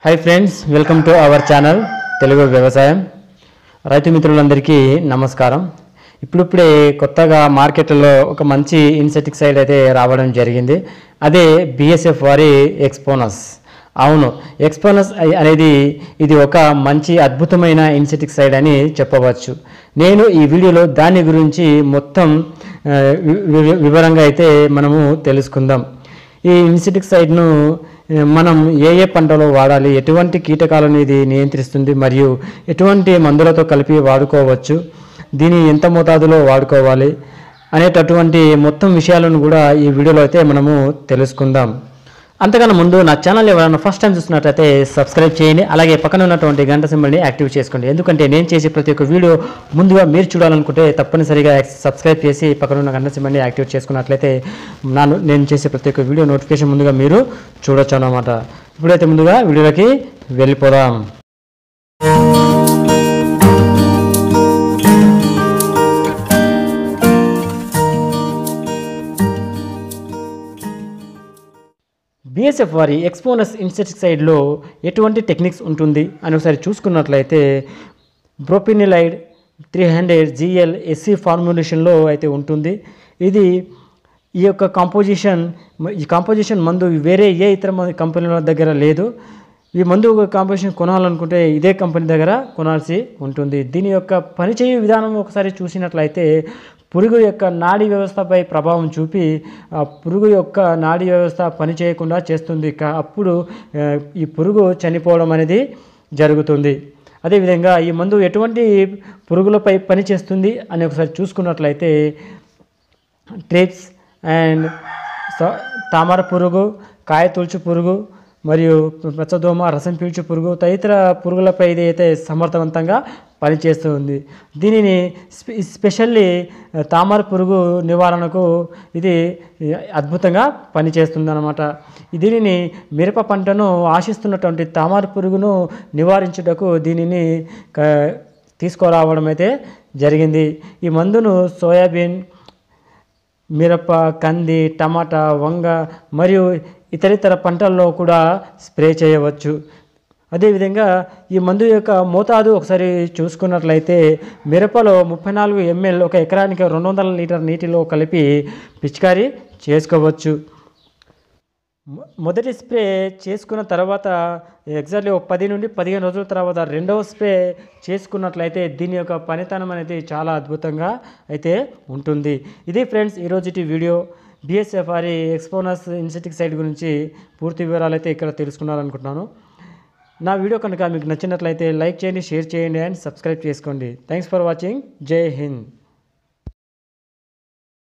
hi friends welcome to our channel Telugu వ్యవసాయం రైతు మిత్రులందరికీ నమస్కారం ఇప్పుడిప్పుడే కొత్తగా మార్కెట్లో ఒక మంచి ఇన్సెక్టిసైడ్ అయితే రావడం జరిగింది అదే బిఎస్ఎఫ్ వారి ఎక్స్పోనస్ అవును ఎక్స్పోనస్ అ- అనేది ఇది ఒక మంచి అద్భుతమైన ఇన్సెక్టిసైడ్ అని చెప్పవచ్చు నేను ఈ వీడియోలో దాని గురించి మొత్తం ఆ, వి- వి- వివరంగా అయితే మనము తెలుసుకుందాం ఈ ఇన్సెక్టిసైడ్ను ఆ, మనం ఏ ఏ పంటలో వాడాలి ఎటువంటి కీటకాలను ఇది నియంత్రిస్తుంది మరియు ఎటువంటి మందులతో కలిపి వాడుకోవచ్చు దీన్ని ఎంత మోతాదులో వాడుకోవాలి అనేటటువంటి మొత్తం విషయాలను కూడా ఈ వీడియోలో అయితే మనము తెలుసుకుందాం అంతకన్నా ముందు నా ఛానల్ ఎవరైనా ఫస్ట్ టైం చూస్తున్నట్లయితే సబ్స్క్రైబ్ చేయండి అలాగే పక్కన ఉన్నటువంటి గంట సింబల్ని యాక్టివ్ చేసుకోండి ఎందుకంటే నేను చేసే ప్రతి ఒక్క వీడియో ముందుగా మీరు చూడాలనుకుంటే తప్పనిసరిగా సబ్స్క్రైబ్ చేసి పక్కన ఉన్న గంట సింబల్ని యాక్టివ్ చేసుకున్నట్లయితే నాను నేను చేసే ప్రతి ఒక్క వీడియో నోటిఫికేషన్ ముందుగా మీరు చూడొచ్చు అన్నమాట ఇప్పుడైతే ముందుగా వీడియోలోకి వెళ్ళిపోదాం బిఎస్ఎఫ్ వారి ఎక్స్పోనస్ ఇన్సెక్టిసైడ్లో ఎటువంటి టెక్నిక్స్ ఉంటుంది అని ఒకసారి చూసుకున్నట్లయితే broflanilide three hundred GL SC ఫార్ములేషన్లో అయితే ఉంటుంది ఇది ఈ యొక్క కాంపోజిషన్ ఈ కాంపోజిషన్ మందు వేరే ఏ ఇతర మ- కంపెనీల దగ్గర లేదు ఈ మందు కాంపోజిషన్ కొనాలనుకుంటే ఇదే కంపెనీ దగ్గర కొనాల్సి ఉంటుంది దీని యొక్క పనిచేయు విధానం ఒకసారి చూసినట్లయితే పురుగు యొక్క నాడీ వ్యవస్థపై ప్రభావం చూపి ఆ పురుగు యొక్క నాడీ వ్యవస్థ పనిచేయకుండా చేస్తుంది కా- అప్పుడు ఆ, ఈ పురుగు చనిపోవడం అనేది జరుగుతుంది అదేవిధంగా ఈ మందు ఎటువంటి పురుగులపై పనిచేస్తుంది అని ఒకసారి చూసుకున్నట్లయితే ట్రిప్స్ అండ్ స- తామర పురుగు కాయ తులుచు పురుగు మరియు పచ్చదోమ రసం పీల్చు పురుగు తదితర పురుగులపై ఇది అయితే సమర్థవంతంగా పనిచేస్తుంది దీనిని స్పె- స్పెషల్లీ తామర పురుగు నివారణకు ఇది అద్భుతంగా పనిచేస్తుంది అనమాట దీనిని మిరప పంటను ఆశిస్తున్నటువంటి తామర పురుగును నివారించుటకు దీనిని క- తీసుకురావడం అయితే జరిగింది ఈ మందును సోయాబీన్ మిరప కంది టమాటా వంగ మరియు ఇతరితర పంటల్లో కూడా స్ప్రే చేయవచ్చు అదేవిధంగా ఈ మందు యొక్క మోతాదు ఒకసారి చూసుకున్నట్లయితే మిరపలో ముప్పై నాలుగు ఎంఎల్ ఒక ఎకరానికి రెండు వందల లీటర్ నీటిలో కలిపి పిచికారీ చేసుకోవచ్చు మొ- మొదటి స్ప్రే చేసుకున్న తర్వాత ఎగ్జాక్ట్లీ ఒక పది నుండి పదిహేను రోజుల తర్వాత రెండవ స్ప్రే చేసుకున్నట్లయితే దీని యొక్క పనితనం అనేది చాలా అద్భుతంగా అయితే ఉంటుంది ఇది ఫ్రెండ్స్ ఈరోజుటి వీడియో బిఎస్ఎఫ్ఆర్ఈ ఎక్స్పోనస్ ఇన్సెక్టిసైడ్ గురించి పూర్తి వివరాలు అయితే ఇక్కడ తెలుసుకున్నారనుకుంటున్నాను నా వీడియో కనుక మీకు నచ్చినట్లయితే లైక్ చేయండి షేర్ చేయండి అండ్ సబ్స్క్రైబ్ చేసుకోండి థ్యాంక్స్ ఫర్ వాచింగ్ జై హింద్